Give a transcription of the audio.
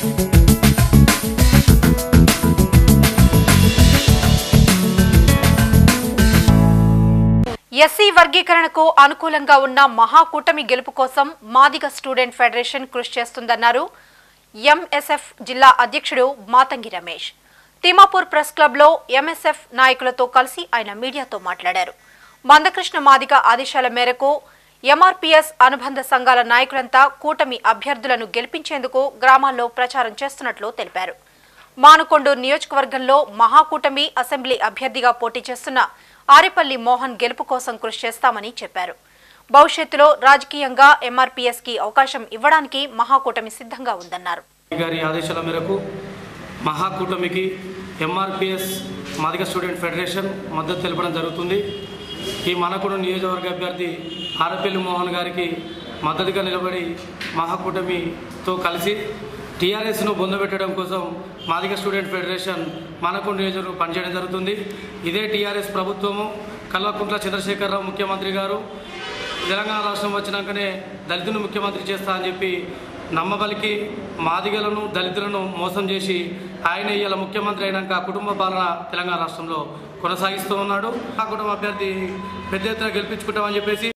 SC వర్గీకరణకు అనుకూలంగా ఉన్న మహాకూటమి గెలుపు కోసం మాదిగ స్టూడెంట్ ఫెడరేషన్ కృషి చేస్తుందన్నారు ఎంఎస్ఎఫ్ జిల్లా అధ్యక్షుడు మాతంగి రమేష్ తిమాపూర్ ప్రెస్ క్లబ్లో ఎంఎస్ఎఫ్ నాయకులతో కలిసి ఆయన మీడియాతో మాట్లాడారు మందకృష్ణ మాదిగ ఆదేశాల మేరకు ఎంఆర్పీఎస్ అనుబంధ సంఘాల నాయకులంతా కూటమి అభ్యర్థులను గెలిపించేందుకు గ్రామాల్లో ప్రచారం చేస్తున్నట్లు తెలిపారు మానుకొండూరు నియోజకవర్గంలో మహాకూటమి అసెంబ్లీ అభ్యర్థిగా పోటీ చేస్తున్న ఆరేపల్లి మోహన్ గెలుపు కోసం కృషి చేస్తామని చెప్పారు భవిష్యత్తులో రాజకీయంగా ఎంఆర్పీఎస్ కి అవకాశం ఇవ్వడానికి మహాకూటమి సిద్ధంగా ఉందన్నారు గారి ఆదేశాల మేరకు మహాకూటమికి ఎంఆర్పిఎస్ మాదిగ స్టూడెంట్ ఫెడరేషన్ మద్దతు తెలపడం జరుగుతుంది ఈ మనకుడు నియోజకవర్గ అభ్యర్థి ఆరపల్లి మోహన్ గారికి మద్దతుగా నిలబడి మహాకూటమితో కలిసి టీఆర్ఎస్ను బొందబెట్టడం కోసం మాదిగ స్టూడెంట్ ఫెడరేషన్ మనకుండు నియోజకవర్గం పనిచేయడం జరుగుతుంది ఇదే టీఆర్ఎస్ ప్రభుత్వము కల్వకుంట్ల చంద్రశేఖరరావు ముఖ్యమంత్రి గారు తెలంగాణ రాష్ట్రం వచ్చినాకనే దళితులను ముఖ్యమంత్రి చేస్తా అని చెప్పి నమ్మబలికి మాదిగలను దళితులను మోసం చేసి ఆయన ఇవాళ ముఖ్యమంత్రి అయినాక కుటుంబ పాలన తెలంగాణ రాష్ట్రంలో కొనసాగిస్తూ ఉన్నాడు ఆ కుటుంబ అభ్యర్థి పెద్ద ఎత్తున గెలిపించుకుంటామని చెప్పేసి